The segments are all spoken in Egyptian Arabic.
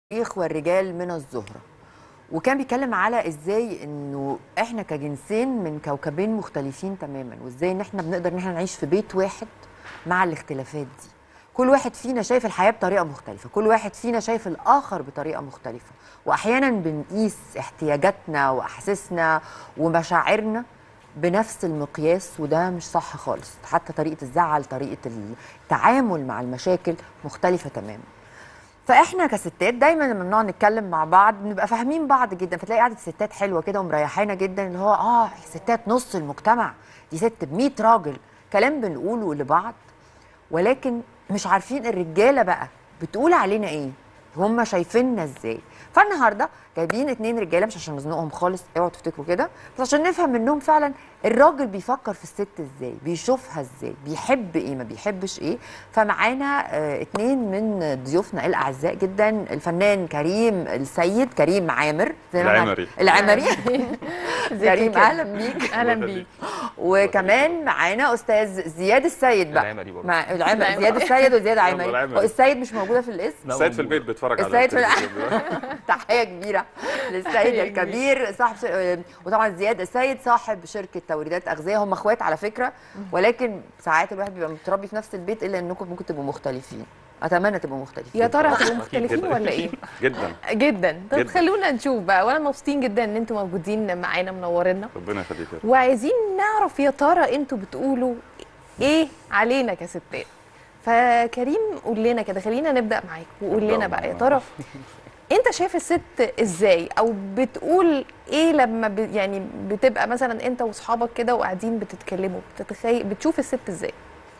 التاريخ والرجال من الزهرة وكان بيتكلم على ازاي انه احنا كجنسين من كوكبين مختلفين تماما وازاي ان احنا بنقدر ان احنا نعيش في بيت واحد مع الاختلافات دي كل واحد فينا شايف الحياة بطريقة مختلفة كل واحد فينا شايف الآخر بطريقة مختلفة وأحيانا بنقيس احتياجاتنا وأحاسيسنا ومشاعرنا بنفس المقياس وده مش صح خالص حتى طريقة الزعل طريقة التعامل مع المشاكل مختلفة تماما فاحنا كستات دايما لما بنقعد نتكلم مع بعض بنبقى فاهمين بعض جدا فتلاقي قعده ستات حلوه كده ومريحانا جدا اللي هو اه الستات نص المجتمع دي ست ب 100 راجل كلام بنقوله لبعض ولكن مش عارفين الرجاله بقى بتقول علينا ايه هم شايفيننا ازاي فالنهارده جايبين اتنين رجاله مش عشان نزنقهم خالص اوعوا تفتكروا كده بس عشان نفهم منهم فعلا الراجل بيفكر في الست ازاي بيشوفها ازاي بيحب ايه ما بيحبش ايه فمعانا اه اتنين من ضيوفنا الاعزاء جدا الفنان كريم السيد كريم عامر زي ما احنا- العمري. العمري كريم كده. اهلا بيك اهلا بيك وكمان معانا استاذ زياد السيد بقى العمري برضه. مع العمري العمري. زياد السيد وزياد يلا عمري العمري. هو السيد مش موجوده في الاسم السيد في البيت بيتفرج على السيد في التلفزيون. تحيه كبيره للسيد تحية الكبير صاحب ش... وطبعا زياد السيد صاحب شركه توريدات اغذيه هم اخوات على فكره ولكن ساعات الواحد بيبقى متربي في نفس البيت الا انكم ممكن تبقوا مختلفين اتمنى تبقوا مختلفين يا ترى هتبقوا أكيد مختلفين جداً. ولا ايه؟ جدا جدا طب جداً. خلونا نشوف بقى وانا مبسوطين جدا ان انتوا موجودين معانا منورنا ربنا يخليك يا رب. وعايزين نعرف يا ترى انتوا بتقولوا ايه علينا كستات فكريم قول لنا كده خلينا نبدا معاك وقول نبدأ لنا بقى يا مع- ترى انت شايف الست ازاي او بتقول ايه لما ب... يعني بتبقى مثلا انت واصحابك كده وقاعدين بتتكلموا بتتخيل بتشوف الست ازاي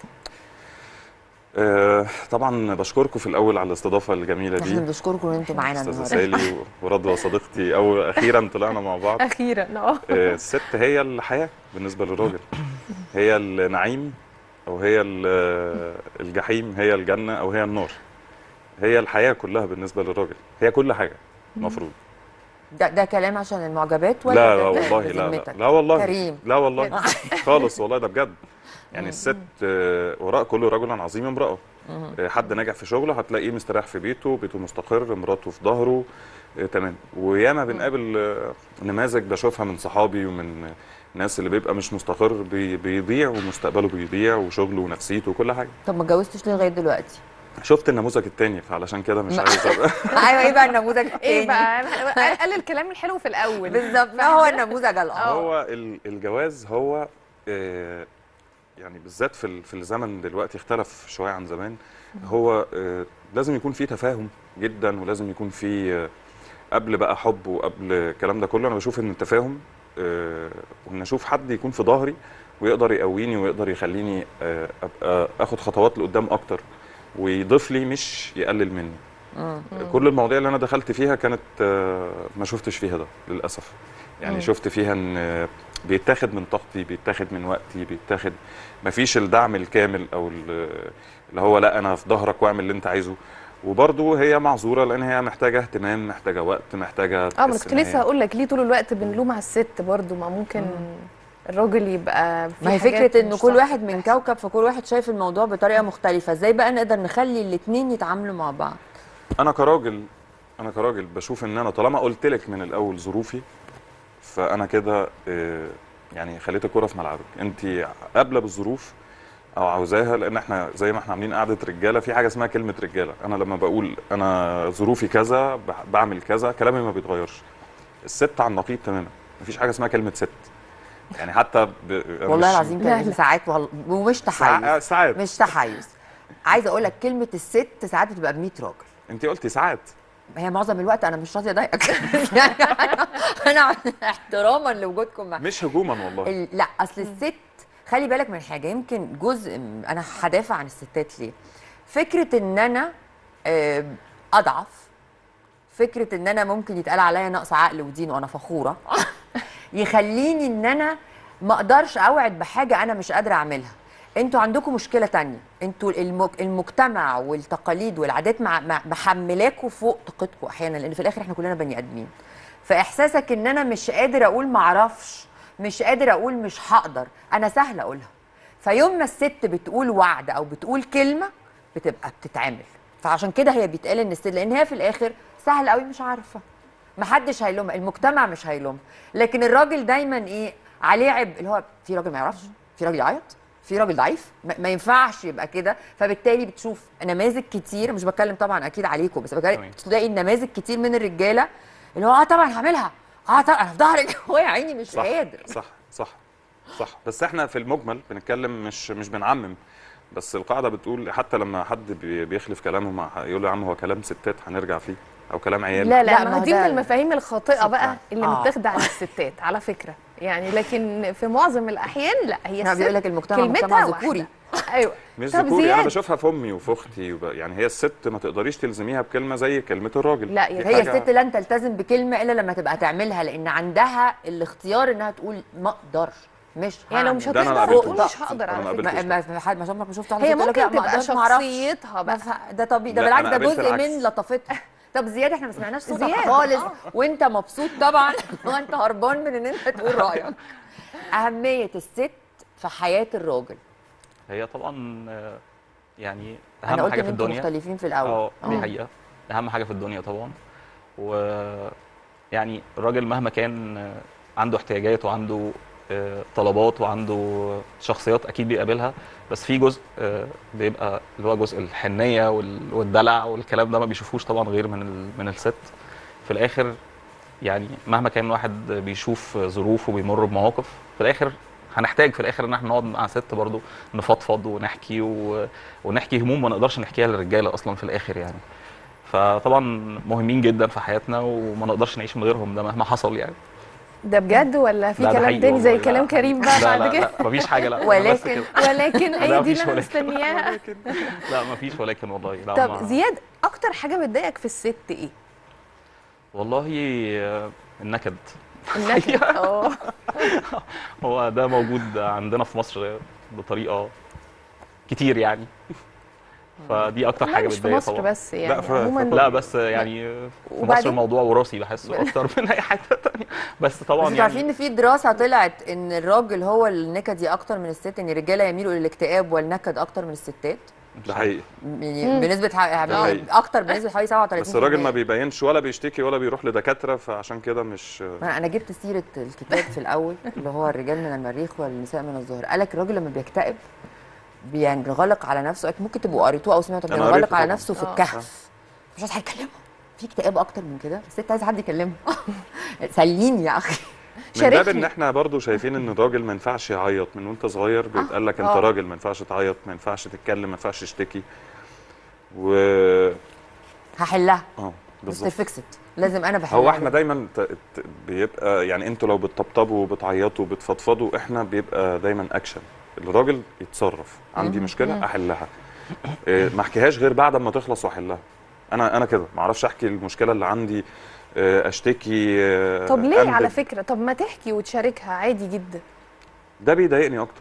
آه، طبعا بشكركم في الاول على الاستضافه الجميله احنا دي بنشكركم ان انتوا معانا استاذه النهارده سالي ورضوى صديقتي او اخيرا طلعنا مع بعض اخيرا اه آه، الست هي الحياه بالنسبه للراجل هي النعيم او هي ال- الجحيم هي الجنه او هي النار هي الحياه كلها بالنسبه للراجل هي كل حاجه المفروض ده, ده كلام عشان المعجبات ولا لا ده لا ده والله لا لا بذمتك؟ لا والله كريم. لا والله خالص والله ده بجد يعني الست آه، وراء كل رجل عظيم امرأة آه، حد ناجح في شغله هتلاقيه مستريح في بيته بيته مستقر مراته في ظهره آه، تمام وياما بنقابل آه، نماذج بشوفها من صحابي ومن الناس اللي بيبقى مش مستقر بي- بيضيع ومستقبله بيضيع وشغله ونفسيته وكل حاجه طب ما اتجوزتش ليه لغايه دلوقتي شفت النموذج التاني فعلشان كده مش ما- عايز أبقى- ايوه ايه بقى النموذج التاني ايه بقى قال الكلام الحلو في الاول بالظبط ما هو النموذج الآخر هو ال- الجواز هو آه، يعني بالذات في ال- في الزمن دلوقتي اختلف شويه عن زمان هو آه، لازم يكون في تفاهم جدا ولازم يكون في آه، قبل بقى حب وقبل الكلام ده كله انا بشوف ان التفاهم آه، وان اشوف حد يكون في ظهري ويقدر يقويني ويقدر يخليني آه، ابقى اخد خطوات لقدام اكتر ويضيف لي مش يقلل مني كل المواضيع اللي انا دخلت فيها كانت آه، ما شفتش فيها ده للاسف يعني شفت فيها ان آه، بيتاخد من طاقتي بيتاخد من وقتي بيتاخد ما فيش الدعم الكامل او ال- اللي هو لا انا في ظهرك واعمل اللي انت عايزه وبرضه هي معذوره لان هي محتاجه اهتمام محتاجه وقت محتاجه اه ما انا تحس كنت إن لسه هي- هقول لك ليه طول الوقت بنلوم على الست برضو ما ممكن الراجل يبقى في ما هي حاجات فكره ان مش كل صح واحد من بتحصل. كوكب فكل واحد شايف الموضوع بطريقه مختلفه ازاي بقى نقدر نخلي الاثنين يتعاملوا مع بعض انا كراجل انا كراجل بشوف ان انا طالما قلت لك من الاول ظروفي فانا كده آه، يعني خليت الكره في ملعبك انت قابله بالظروف او عاوزاها لان احنا زي ما احنا عاملين قعده رجاله في حاجه اسمها كلمه رجاله انا لما بقول انا ظروفي كذا بح- بعمل كذا كلامي ما بيتغيرش الست على النقيض تماما مفيش حاجه اسمها كلمه ست يعني حتى ب... والله مش- العظيم لا، كان لا. ساعات وال- ومش ساع- تحيز ساعات مش تحيز عايزه اقول لك كلمه الست ساعات بتبقى ب 100 راجل انت قلتي ساعات هي معظم الوقت انا مش راضيه اضايقك يعني انا انا احتراما لوجودكم معايا مش هجوما والله ال- لا اصل الست خلي بالك من حاجه يمكن جزء م- انا هدافع عن الستات ليه فكره ان انا آه، اضعف فكره ان انا ممكن يتقال عليا نقص عقل ودين وانا فخوره يخليني ان انا ما اقدرش اوعد بحاجه انا مش قادره اعملها انتوا عندكم مشكله تانية انتوا المك... المجتمع والتقاليد والعادات مع... مع... محملاكوا فوق طاقتكم احيانا لان في الاخر احنا كلنا بني ادمين فاحساسك ان انا مش قادر اقول معرفش مش قادر اقول مش هقدر انا سهل اقولها فيوم ما الست بتقول وعد او بتقول كلمه بتبقى بتتعمل فعشان كده هي بيتقال ان الست لان هي في الاخر سهل قوي مش عارفه محدش هيلوم المجتمع مش هيلوم لكن الراجل دايما ايه عليه عبء اللي هو في راجل ما يعرفش في راجل يعيط في راجل ضعيف ما ما ينفعش يبقى كده فبالتالي بتشوف نماذج كتير مش بتكلم طبعا اكيد عليكم بس بتكلم تمام. تلاقي نماذج كتير من الرجاله اللي هو اه طبعا هعملها اه طبعا انا في ظهرك هو يا عيني مش صح قادر صح صح صح بس احنا في المجمل بنتكلم مش مش بنعمم بس القاعده بتقول حتى لما حد بي- بيخلف كلامه مع يقول له يا عم هو كلام ستات هنرجع فيه او كلام عيال لا لا، لا ما ما هو دي من ده- المفاهيم الخاطئه شكراً. بقى اللي آه. متاخده على الستات على فكره يعني لكن في معظم الاحيان لا هي لا، الست بيقول لك المجتمع كلمتها مجتمع واحدة. ذكوري. ايوه مش طب ذكوري انا زياد. بشوفها في امي وفي اختي وب... يعني هي الست ما تقدريش تلزميها بكلمه زي كلمه الراجل لا، دي يا هي حاجة- الست لن تلتزم بكلمه الا لما تبقى تعملها لان عندها الاختيار انها تقول ما اقدرش مش يعني لو مش ده أنا ما هتقدر قابلتوش. تقول مش هقدر أنا على ما فكره قابلتوش. ما ما ما حد ما عمرك ما شفت واحده هي ست تقول لك ممكن لا، ما تبقى أقدرش، ما أعرفش. شخصيتها بقى ما ف- ده طبيعي ده لا، بالعكس أنا ده قابلت جزء العكس. من لطافتها طب زياد احنا ما سمعناش صوتك زياد، خالص آه. وانت مبسوط طبعا وانت هربان من ان انت تقول رايك اهميه الست في حياه الراجل هي طبعا آه، يعني انا اهم قلت حاجه ان في انتوا الدنيا مختلفين في الاول اه دي آه. حقيقه اهم حاجه في الدنيا طبعا و يعني الراجل مهما كان آه، عنده احتياجات وعنده آه، طلبات وعنده شخصيات اكيد بيقابلها بس في جزء آه، بيبقى اللي هو جزء الحنيه وال- والدلع والكلام ده ما بيشوفوش طبعا غير من ال- من الست في الاخر يعني مهما كان واحد بيشوف ظروف وبيمر بمواقف في الاخر هنحتاج في الاخر ان احنا نقعد مع ست برضو نفضفض ونحكي و... ونحكي هموم ما نقدرش نحكيها للرجاله اصلا في الاخر يعني فطبعا مهمين جدا في حياتنا وما نقدرش نعيش من غيرهم ده مهما حصل يعني ده بجد ولا في لا، ده كلام حقيقي تاني زي والله، لا. كلام كريم بقى لا بعد لا كده لا مفيش حاجه لا أنا بس ولكن- كده. ولكن لا، هي دي مفيش اللي انا ولكن. مستنياها لا مفيش ولكن والله لا طب ما- زياد اكتر حاجه بتضايقك في الست ايه والله آه، النكد النكد اه هو ده موجود عندنا في مصر بطريقه كتير يعني فدي اكتر لا حاجه مش في بتضايق مصر طبعا بس يعني ف- عموما لا بس يعني في مصر وبعدين؟ الموضوع وراثي بحسه اكتر من اي حاجه تانية بس طبعا بس انتوا عارفين يعني ان في دراسه طلعت ان الراجل هو النكدي اكتر من الست ان الرجاله يميلوا للاكتئاب والنكد اكتر من الستات ده حقيقي يعني بنسبه ح... ده حقيقي. اكتر بنسبه حوالي 37 بس الراجل ما بيبينش ولا بيشتكي ولا بيروح لدكاتره فعشان كده مش ما انا جبت سيره الكتاب في الاول اللي هو الرجال من المريخ والنساء من الزهر قالك الراجل لما بيكتئب بينغلق على نفسه ممكن تبقوا قريتوه او سمعتوا أنا بينغلق قريته على طبعاً. نفسه في آه. الكهف مش عايز حد يكلمه في اكتئاب اكتر من كده الست عايزه حد يكلمه سليني يا اخي من باب ان شاركني. احنا برضو شايفين ان الراجل ما ينفعش يعيط من وانت صغير بيتقال لك انت آه. راجل ما ينفعش تعيط ما ينفعش تتكلم ما ينفعش تشتكي و هحلها اه مستر بالظبط فيكسد لازم انا بحلها هو احنا دايما ت- ت- بيبقى يعني انتوا لو بتطبطبوا وبتعيطوا وبتفضفضوا احنا بيبقى دايما اكشن الراجل يتصرف عندي مشكله احلها إيه، ما احكيهاش غير بعد ما تخلص واحلها انا انا كده ما اعرفش احكي المشكله اللي عندي آه، اشتكي آه، طب ليه على أندب. فكره طب ما تحكي وتشاركها عادي جدا ده بيضايقني اكتر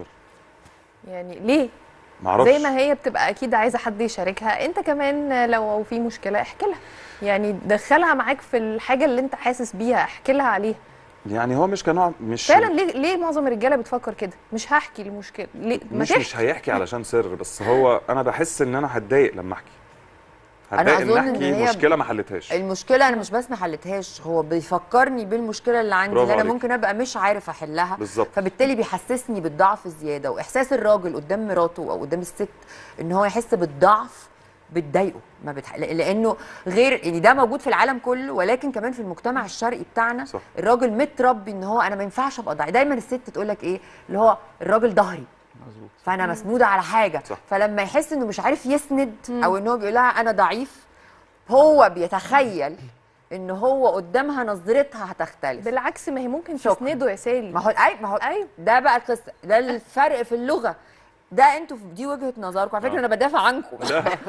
يعني ليه ما اعرفش زي ما هي بتبقى اكيد عايزه حد يشاركها انت كمان لو في مشكله احكي لها يعني دخلها معاك في الحاجه اللي انت حاسس بيها احكي لها عليها يعني هو مش كنوع مش فعلا ليه ليه معظم الرجاله بتفكر كده مش هحكي المشكله ليه ما مش تحكي مش هيحكي علشان سر بس هو انا بحس ان انا هتضايق لما احكي أنا هتضايق ان أظن إن احكي هي- مشكله ما حلتهاش المشكله انا مش بس ما حلتهاش هو بيفكرني بالمشكله اللي عندي برافو اللي انا عليك. ممكن ابقى مش عارف احلها بالظبط فبالتالي بيحسسني بالضعف الزياده واحساس الراجل قدام مراته او قدام الست ان هو يحس بالضعف بتضايقه ما بتح... لانه غير يعني ده موجود في العالم كله ولكن كمان في المجتمع الشرقي بتاعنا صح. الراجل متربي ان هو انا ما ينفعش ابقى ضعيف دايما الست تقول لك ايه اللي هو الراجل ظهري مظبوط فانا مسنوده على حاجه صح. فلما يحس انه مش عارف يسند او ان هو بيقول لها انا ضعيف هو بيتخيل ان هو قدامها نظرتها هتختلف بالعكس ما هي ممكن شكراً. تسنده يا سالي ما هو اي ما هو أيوة. ده بقى القصه ده الفرق في اللغه ده انتوا في- دي وجهه نظركم على فكره آه. انا بدافع عنكم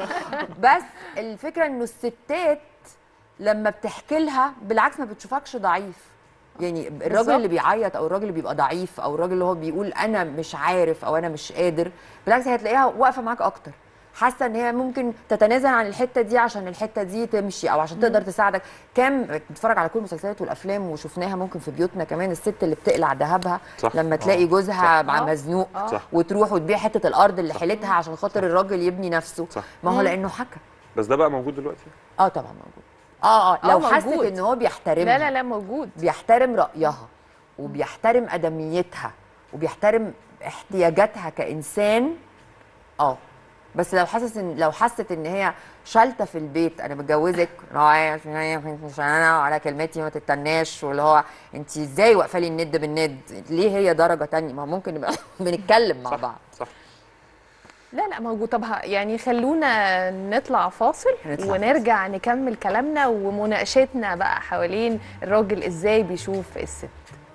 بس الفكره انه الستات لما بتحكي لها بالعكس ما بتشوفكش ضعيف يعني الراجل بالظبط. اللي بيعيط او الراجل اللي بيبقى ضعيف او الراجل اللي هو بيقول انا مش عارف او انا مش قادر بالعكس هي هتلاقيها واقفه معاك اكتر حاسه ان هي ممكن تتنازل عن الحته دي عشان الحته دي تمشي او عشان تقدر تساعدك كام بتتفرج على كل المسلسلات والافلام وشفناها ممكن في بيوتنا كمان الست اللي بتقلع ذهبها صح. لما تلاقي آه. جوزها صح. مع آه. مزنوق آه. صح وتروح وتبيع حته الارض اللي حيلتها عشان خاطر الراجل يبني نفسه صح ما هو لانه حكى بس ده بقى موجود دلوقتي اه طبعا موجود اه اه لو آه، حست موجود. ان هو بيحترمها لا لا لا موجود بيحترم رأيها وبيحترم أدميتها وبيحترم احتياجاتها كإنسان اه بس لو حاسس ان لو حست ان هي شالته في البيت انا متجوزك راعي عشان هي عشان انا على كلمتي ما تتناش واللي هو انت ازاي واقفه لي الند بالند ليه هي درجه تانية ما ممكن نبقى بنتكلم مع صح بعض صح لا لا موجود طب ه- يعني خلونا نطلع فاصل نطلع ونرجع نكمل كلامنا ومناقشتنا بقى حوالين الراجل ازاي بيشوف الست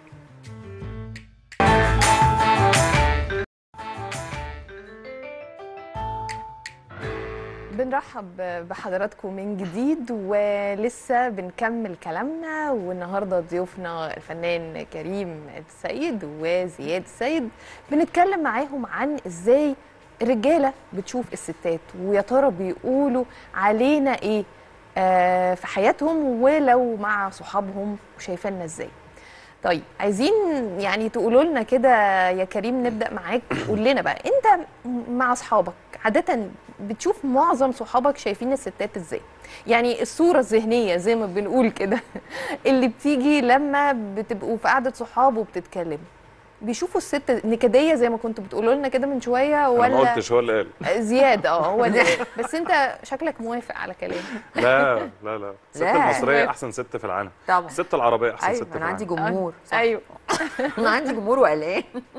بنرحب بحضراتكم من جديد ولسه بنكمل كلامنا والنهارده ضيوفنا الفنان كريم السيد وزياد السيد بنتكلم معاهم عن ازاي الرجاله بتشوف الستات ويا ترى بيقولوا علينا ايه آه في حياتهم ولو مع صحابهم وشايفيننا ازاي طيب عايزين يعني تقولوا لنا كده يا كريم نبدا معاك قول لنا بقى انت مع اصحابك عاده بتشوف معظم صحابك شايفين الستات ازاي يعني الصوره الذهنيه زي ما بنقول كده اللي بتيجي لما بتبقوا في قعده صحاب وبتتكلموا بيشوفوا الست نكديه زي ما كنتوا بتقولوا لنا كده من شويه انا ما ولا قلتش هو اللي قال زياد اه هو اللي بس انت شكلك موافق على كلامي لا لا لا الست لا. المصريه احسن ست في العالم طبعا الست العربيه احسن ست ايوه في انا عندي العالم جمهور صح. ايوه انا عندي جمهور وقلقان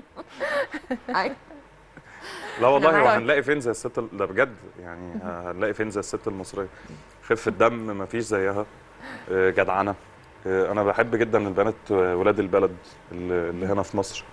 ايوه لا والله أنا هو معاك. هنلاقي فين زي الست ال- ده بجد يعني هنلاقي فين زي الست المصريه خفه دم ما فيش زيها آه، جدعنه آه، انا بحب جدا البنات آه، ولاد البلد اللي اللي هنا في مصر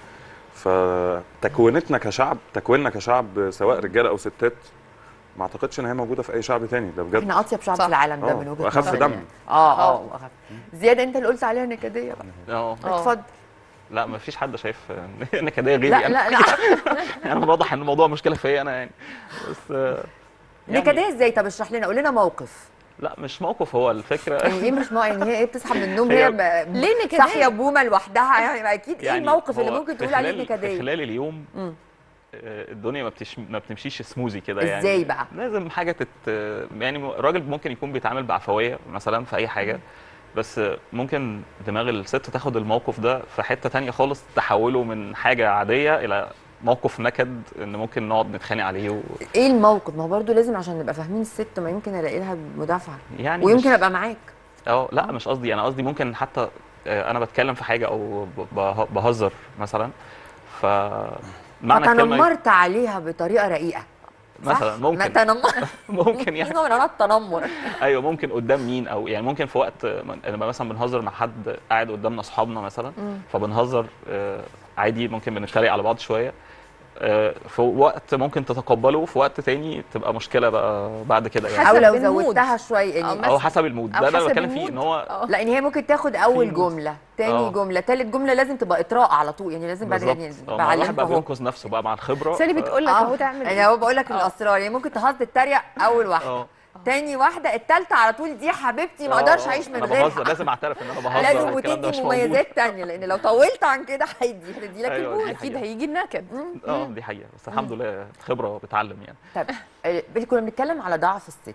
فتكوينتنا كشعب تكويننا كشعب سواء رجاله او ستات ما اعتقدش ان هي موجوده في اي شعب تاني ده بجد احنا اطيب شعب صح. في العالم ده آه، من وجهه وأخف نظري دم. يعني. اه اه آه. واخف زياد انت اللي قلت عليها نكديه بقى اه آه. اتفضل لا ما فيش حد شايف ان هي نكديه غيري لا انا لا لا يعني واضح ان الموضوع مشكله فيا انا يعني بس آه، يعني نكديه ازاي طب اشرح لنا قول لنا موقف لا مش موقف هو الفكره يعني ايه مش مو... يعني هي ايه بتصحى من النوم هي- هي ب- ليه نكدية؟ صاحيه بومه لوحدها يعني ما اكيد ايه يعني الموقف اللي هو ممكن في تقول عليه خلال- في نكديه خلال اليوم مم. آه، الدنيا ما بتش... ما بتمشيش سموزي كده يعني إزاي بقى؟ لازم حاجه تت يعني الراجل ممكن يكون بيتعامل بعفويه مثلا في اي حاجه بس ممكن دماغ الست تاخد الموقف ده في حته تانية خالص تحوله من حاجه عاديه الى موقف نكد ان ممكن نقعد نتخانق عليه و... ايه الموقف ما هو برضه لازم عشان نبقى فاهمين الست ما يمكن الاقي لها مدافعه يعني ويمكن مش- ابقى معاك اه لا مش قصدي انا قصدي ممكن حتى آه، انا بتكلم في حاجه او ب- به- بهزر مثلا ف معنى الكلمه فتنمرت عليها بطريقه رقيقه صح؟ مثلا ممكن تنمر ممكن يعني في نوع من انواع التنمر ايوه ممكن قدام مين او يعني ممكن في وقت من- نبقى مثلا بنهزر مع حد قاعد قدامنا اصحابنا مثلا فبنهزر آه، عادي ممكن بنتريق على بعض شويه آه، في وقت ممكن تتقبله وفي وقت تاني تبقى مشكله بقى بعد كده يعني او حسب لو المود. زودتها شويه أو يعني مثلا- او حسب المود أو ده اللي حسب انا بتكلم فيه المود. ان هو آه. لا ان هي ممكن تاخد اول في- جمله تاني آه. جمله تالت جمله لازم تبقى اطراء على طول يعني لازم بعد بالظبط يعني آه، ما الواحد بعلمك بقى اهو بينقذ نفسه بقى مع الخبره سالي ف- بتقول لك اهو تعمل يعني ايه هو بقول لك آه. الاسرار يعني ممكن تهزر تتريق اول واحده اه تاني واحده التالتة على طول دي حبيبتي ما آه، اقدرش آه، اعيش من انا بهزر غيرها لازم اعترف ان انا بهزر لازم والكلام ده وتدي مش موجود. مميزات تانية لان لو طولت عن كده هيدي هيدي لك أيوة، البوز دي اكيد حقيقة. هيجي النكد اه دي حقيقه بس الحمد لله الخبره بتعلم يعني طب آه، كنا بنتكلم على ضعف الست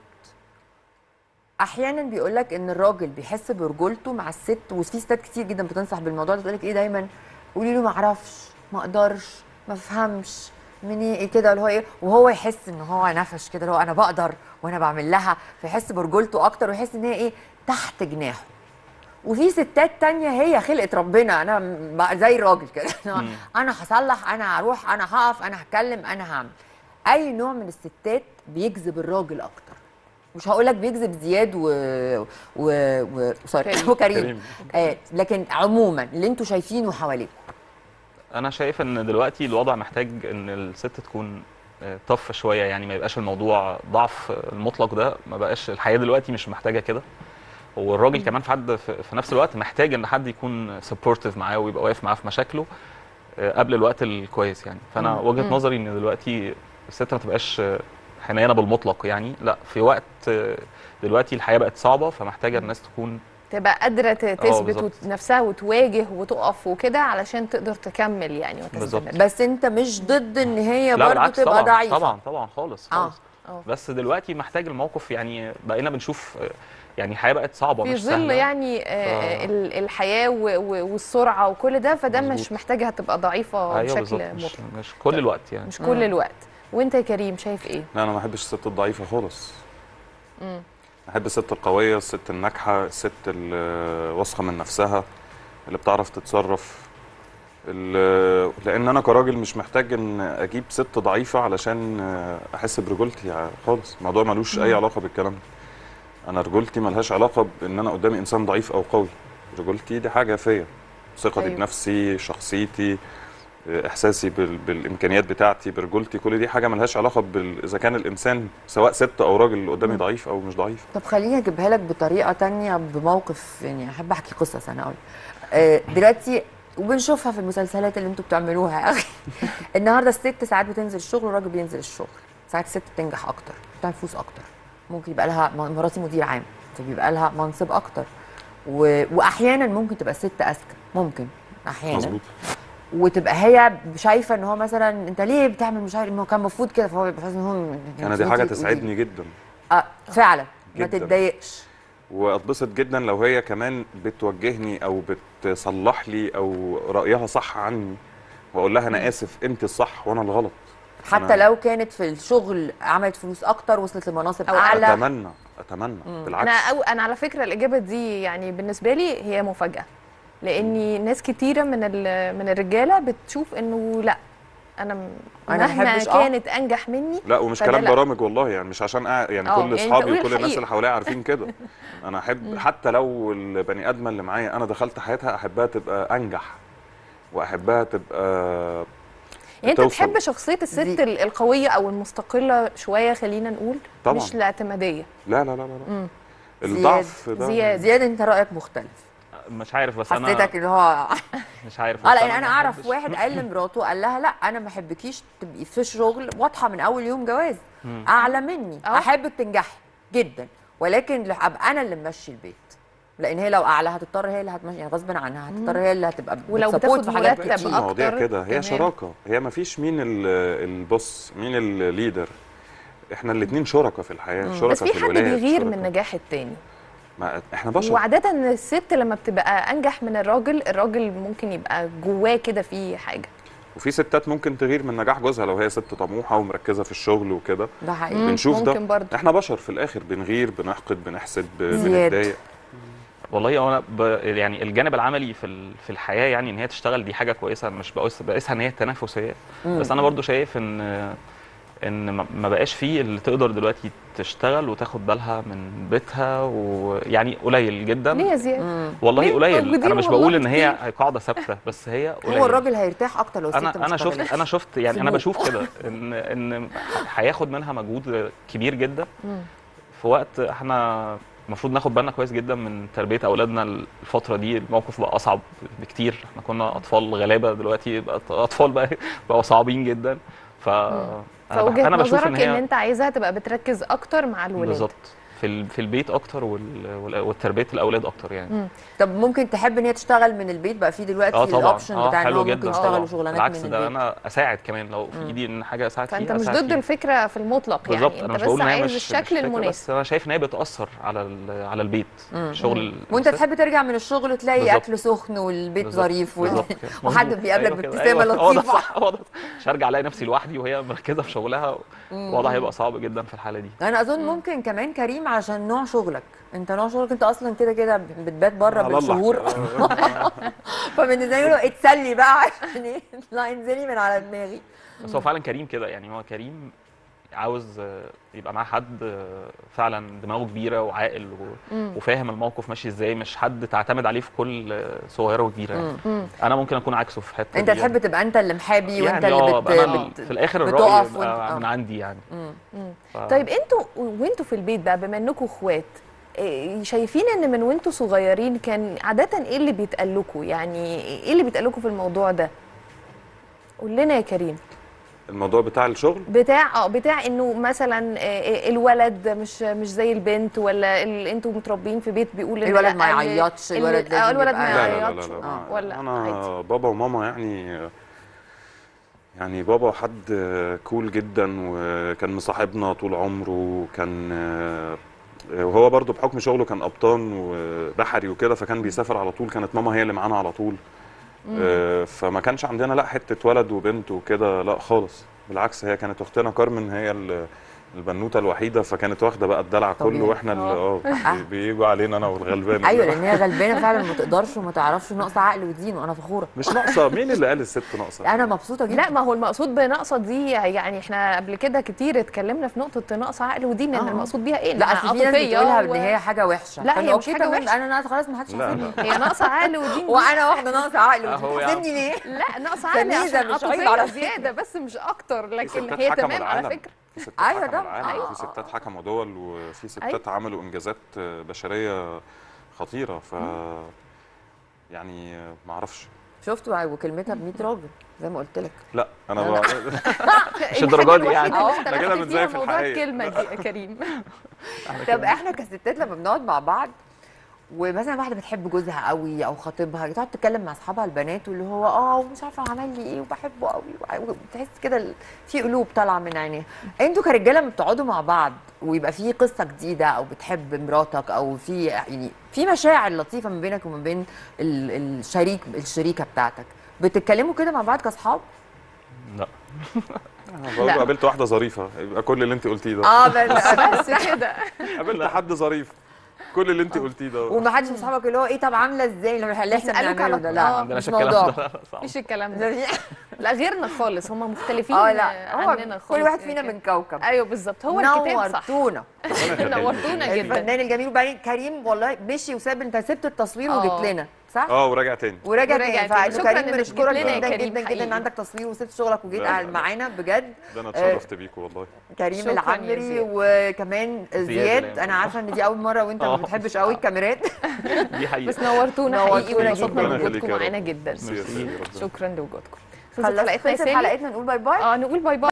احيانا بيقول لك ان الراجل بيحس برجولته مع الست وفي ستات كتير جدا بتنصح بالموضوع ده تقول لك ايه دايما قولي له ما اعرفش ما اقدرش ما افهمش مني ايه كده اللي هو ايه وهو يحس ان هو نفش كده اللي هو انا بقدر وانا بعمل لها فيحس برجولته اكتر ويحس ان هي ايه تحت جناحه وفي ستات تانية هي خلقت ربنا انا م- بقى زي الراجل كده مم. انا هصلح انا هروح انا هقف انا هتكلم انا هعمل اي نوع من الستات بيجذب الراجل اكتر مش هقول لك بيجذب زياد و و و سوري كريم. وكريم كريم. آه لكن عموما اللي انتوا شايفينه حواليكم انا شايف ان دلوقتي الوضع محتاج ان الست تكون آه، طف شويه يعني ما يبقاش الموضوع ضعف المطلق ده ما بقاش الحياه دلوقتي مش محتاجه كده والراجل كمان في حد في في نفس الوقت محتاج ان حد يكون سبورتيف معاه ويبقى واقف معاه في مشاكله آه، قبل الوقت الكويس يعني فانا مم. وجهه مم. نظري ان دلوقتي الست ما تبقاش آه، حنينه بالمطلق يعني لا في وقت آه، دلوقتي الحياه بقت صعبه فمحتاجه الناس تكون تبقى قادره ت- تثبت بالظبط. وت- نفسها وتواجه وتقف وكده علشان تقدر تكمل يعني بالظبط. وتستمر بس انت مش ضد ان هي لا برضه بالعكس تبقى طبعا ضعيفه طبعا طبعا خالص اه خالص اه بس دلوقتي محتاج الموقف يعني بقينا بنشوف آه، يعني الحياه بقت صعبه في مش ظل سهله يعني آه، ف- ال- الحياه و- و- والسرعه وكل ده فده مش مظبوط. محتاجه هتبقى ضعيفه ايوه بالظبط بشكل مش, مطلق مش كل الوقت يعني مش كل الوقت وانت يا كريم شايف ايه لا انا ما بحبش الست الضعيفه خالص مم. بحب الست القويه الست الناجحه الست اللي واثقه من نفسها اللي بتعرف تتصرف ال- لان انا كراجل مش محتاج ان اجيب ست ضعيفه علشان احس برجولتي ع- خالص الموضوع ملوش اي علاقه بالكلام ده انا رجولتي ملهاش علاقه بان انا قدامي انسان ضعيف او قوي رجولتي دي حاجه فيا ثقتي أيوة. أيوه. بنفسي شخصيتي احساسي بال... بالامكانيات بتاعتي برجولتي كل دي حاجه ملهاش علاقه بال... اذا كان الانسان سواء ست او راجل اللي قدامي ضعيف او مش ضعيف طب خليني اجيبها لك بطريقه تانية بموقف يعني احب احكي قصص انا اقول آه، دلوقتي وبنشوفها في المسلسلات اللي انتوا بتعملوها يا اخي النهارده الست ساعات بتنزل الشغل والراجل بينزل الشغل ساعات الست بتنجح اكتر بتعمل فلوس اكتر ممكن يبقى لها م- مراتي مدير عام فبيبقى لها منصب اكتر و... واحيانا ممكن تبقى الست اذكى ممكن احيانا مظبوط وتبقى هي شايفه ان هو مثلا انت ليه بتعمل مش عارف ما هو كان المفروض كده فهو بيبقى حاسس ان هو انا دي حاجه تسعدني جدا اه فعلا ما جداً. تتضايقش واتبسط جدا لو هي كمان بتوجهني او بتصلح لي او رايها صح عني واقول لها انا اسف انت الصح وانا الغلط حتى أنا- لو كانت في الشغل عملت فلوس اكتر وصلت لمناصب أو اعلى اتمنى اتمنى بالعكس انا أو انا على فكره الاجابه دي يعني بالنسبه لي هي مفاجاه لاني ناس كتيره من ال- من الرجاله بتشوف انه لا انا م- أنا ما مهما بحبش- آه. كانت انجح مني لا ومش فده كلام لا. برامج والله يعني مش عشان أع... يعني آه، كل يعني أنت اصحابي قول وكل الناس الحقيقة. اللي حواليا عارفين كده انا احب حتى لو البني ادمه اللي معايا انا دخلت حياتها احبها تبقى انجح واحبها تبقى يعني انت توصل. تحب شخصيه الست دي- ال- القويه او المستقله شويه خلينا نقول طبعاً. مش الاعتماديه لا لا لا لا, لا. مم. الضعف ده زياد. زياد انت رايك مختلف مش عارف بس انا حسيتك ان هو مش عارف اه بس لان انا ما اعرف بحبش- واحد قال لمراته قال لها لا انا ما احبكيش تبقي في الشغل واضحه من اول يوم جواز اعلى مني أه. احبك تنجحي جدا ولكن لح- ابقى انا اللي ممشي البيت لان هي لو اعلى هتضطر هي اللي هتمشي يعني غصب عنها هتضطر هي اللي هتبقى ولو بتسبورت بتاخد في حاجات مرتب كتير. المواضيع أكتر كده هي كمان. شراكه هي ما فيش مين ال- البوس مين الليدر احنا الاثنين شركاء في الحياه شركاء بس في في حد الولايات بيغير شركاء. من نجاح التاني ما احنا بشر وعادة الست لما بتبقى أنجح من الراجل الراجل ممكن يبقى جواه كده في حاجة وفي ستات ممكن تغير من نجاح جوزها لو هي ست طموحه ومركزه في الشغل وكده ده حقيقي مم. بنشوف ده ممكن برضه. احنا بشر في الاخر بنغير بنحقد بنحسد ب- زياد. بنتضايق والله انا ب... يعني الجانب العملي في ال... في الحياه يعني ان هي تشتغل دي حاجه كويسه مش بقيس بقيسها ان هي تنافسيه بس انا برضو شايف ان ان ما- ما بقاش فيه اللي تقدر دلوقتي تشتغل وتاخد بالها من بيتها ويعني قليل جدا ليه يا زياد؟ والله ليه؟ قليل موجودين انا مش والله بقول ان هي كتير. قاعده ثابته بس هي قليل هو الراجل هيرتاح اكتر لو الست انا انا ما شفت اشتغلتش. انا شفت يعني انا سموه. بشوف كده ان ان هياخد منها مجهود كبير جدا مم. في وقت احنا المفروض ناخد بالنا كويس جدا من تربيه اولادنا الفتره دي الموقف بقى اصعب بكتير احنا كنا اطفال غلابه دلوقتي بقت اطفال بقى بقوا صعبين جدا ف انا, بح- فوجهة أنا بشوف نظرك ان إن هي أنت عايزها تبقى بتركز أكتر مع الولاد بالظبط في ال- في البيت اكتر وال- وال- والتربيه الاولاد اكتر يعني مم. طب ممكن تحب ان هي تشتغل من البيت بقى في دلوقتي اه طبعا الاوبشن اه بتاع ان حلو هو جدا ممكن طبعا يشتغلوا شغلانات بالعكس من ده البيت انا اساعد كمان لو في ايدي ان حاجه اساعد فأنت فيها مش أساعد ضد فيها. الفكرة في المطلق بالظبط يعني انا أنت مش بس بقول ان هي عايز مش مش الشكل فكرة، المناسب بس انا شايف ان هي بتاثر على ال- على البيت شغل وانت الست. تحب ترجع من الشغل تلاقي بالظبط. اكل سخن والبيت بالظبط، ظريف وال- بالظبط كده. وحد مظبوط. بيقابلك أيوة كده. بابتسامه أيوة، هو ده لطيفه صح هو ده مش هرجع الاقي نفسي لوحدي وهي مركزه في شغلها الوضع هيبقى صعب جدا في الحاله دي انا اظن ممكن كمان كريم عشان نوع شغلك انت نوع شغلك انت اصلا كده كده بتبات بره على الله. بالشهور فبالنسبه له اتسلي بقى عشان ايه لا انزلي من على دماغي بس هو فعلا كريم كده يعني هو كريم عاوز آه، يبقى معاه حد آه، فعلا دماغه كبيره وعاقل و... وفاهم الموقف ماشي ازاي مش حد تعتمد عليه في كل آه، صغيره وكبيره يعني. مم. انا ممكن اكون عكسه في حته انت دي تحب تبقى انت اللي محابي وانت يعني اللي اه بت... بقى انا بت... في الاخر بتقف الراي وانت- يبقى آه. من عندي يعني مم. ف... طيب انتوا وانتوا في البيت بقى بما انكم اخوات إيه، شايفين ان من وانتوا صغيرين كان عادة ايه اللي بيتقال لكم يعني ايه اللي بيتقال لكم في الموضوع ده قول لنا يا كريم الموضوع بتاع الشغل بتاع اه بتاع انه مثلا آه، الولد مش مش زي البنت ولا ال- انتوا متربيين في بيت بيقول ان الولد لا، ما ال- يعيطش، ال- الولد آه، لازم الولد يبقى- ما لا لا لا يعيطش لا, آه، لا. ولا انا عادي بابا وماما يعني يعني بابا حد آه، كول جدا وكان مصاحبنا طول عمره وكان آه، وهو برضه بحكم شغله كان قبطان وبحري وكده فكان بيسافر على طول كانت ماما هي اللي معانا على طول آه، فما كانش عندنا لا حته ولد وبنت وكده لا خالص بالعكس هي كانت اختنا كارمن هي ال- البنوته الوحيده فكانت واخده بقى الدلع كله طبيعي. واحنا اللي اه بي- بيجوا علينا انا والغلبان ايوه لان هي غلبانه فعلا ما تقدرش وما تعرفش ناقصه عقل ودين وانا فخوره مش ناقصه مين اللي قال الست ناقصه انا مبسوطه جدا لا ما هو المقصود بناقصه دي يعني احنا قبل كده كتير اتكلمنا في نقطه ناقصه عقل ودين ان آه. المقصود بيها ايه لا إنها اصل في ناس بتقولها ان و- هي حاجه وحشه لا، فأنا هي مش أوكي حاجة تمام، وحشة. انا ناقص خلاص ما حدش لا يحاسبني لا هي ناقصه عقل ودين دي وانا واحده ناقصه عقل أهو ودين يا عم. تحاسبني ليه لا ناقصه عقل فميزة عشان مش عيب عاطفيه على زياده بس مش اكتر في لكن ستات هي حكموا تمام على العالم. فكره في ستات أيوة حكموا طبعاً. العالم أيوة. في ستات حكموا دول وفي ستات أيوة. عملوا انجازات بشريه خطيره ف يعني ما اعرفش شفت وكلمتها ب 100 راجل زي ما قلت لك لا انا لا، بقى مش الدرجة دي يعني. أهو إحنا كده بنزيف موضوع الحقيقة. الكلمه دي يا كريم طب احنا كستات لما بنقعد مع بعض ومثلا واحده بتحب جوزها قوي او خطيبها تقعد تتكلم مع اصحابها البنات واللي هو اه ومش عارفه عمل لي ايه وبحبه قوي وتحس كده ال- في قلوب طالعه من عينيها انتوا كرجاله لما بتقعدوا مع بعض ويبقى في قصه جديده او بتحب مراتك او في يعني في مشاعر لطيفه ما بينك وما بين ال- الشريك الشريكه بتاعتك بتتكلموا كده مع بعض كاصحاب لا برضه قابلت واحده ظريفه يبقى كل اللي انت قلتيه ده اه بس بس كده قابلت حد ظريف كل اللي انت قلتيه ده ومحدش من اصحابك اللي هو ايه طب عامله ازاي اللي احنا يسألوك بنعمله على- ده آه، لا ما مش عندناش الكلام موضوع ده صعب. مفيش الكلام ده لا غيرنا خالص هم مختلفين اه لا هو عننا خالص كل واحد يعني فينا كده. من كوكب ايوه بالظبط هو الكتاب صح نورتونا نورتونا جدا الفنان الجميل وبعدين كريم والله مشي وساب انت سبت التصوير آه. وجيت لنا صح؟ اه وراجع تاني ورجع ورجع تاني تاني. فقال له شكراً كريم إنك بنشكرك جيت لنا يا جدا كريم جدا جدا حقيقي. ان عندك تصوير وسبت شغلك وجيت لا، لا، قاعد لا. معانا بجد ده انا آه، اتشرفت بيكم والله كريم شكراً يا العمري زياد. وكمان زياد الأيام. انا عارفه ان دي اول مره وانت ما آه. بتحبش قوي الكاميرات دي حقيقة بس نورتونا نورتونا حقيقي وانبسطنا ربنا يخليك بوجودكم يا رب. معانا جدا ميرسي يا سيدي، ربنا شكرا لوجودكم خلصت حلقتنا يا خلصت سامي حلقتنا نقول باي باي اه نقول باي باي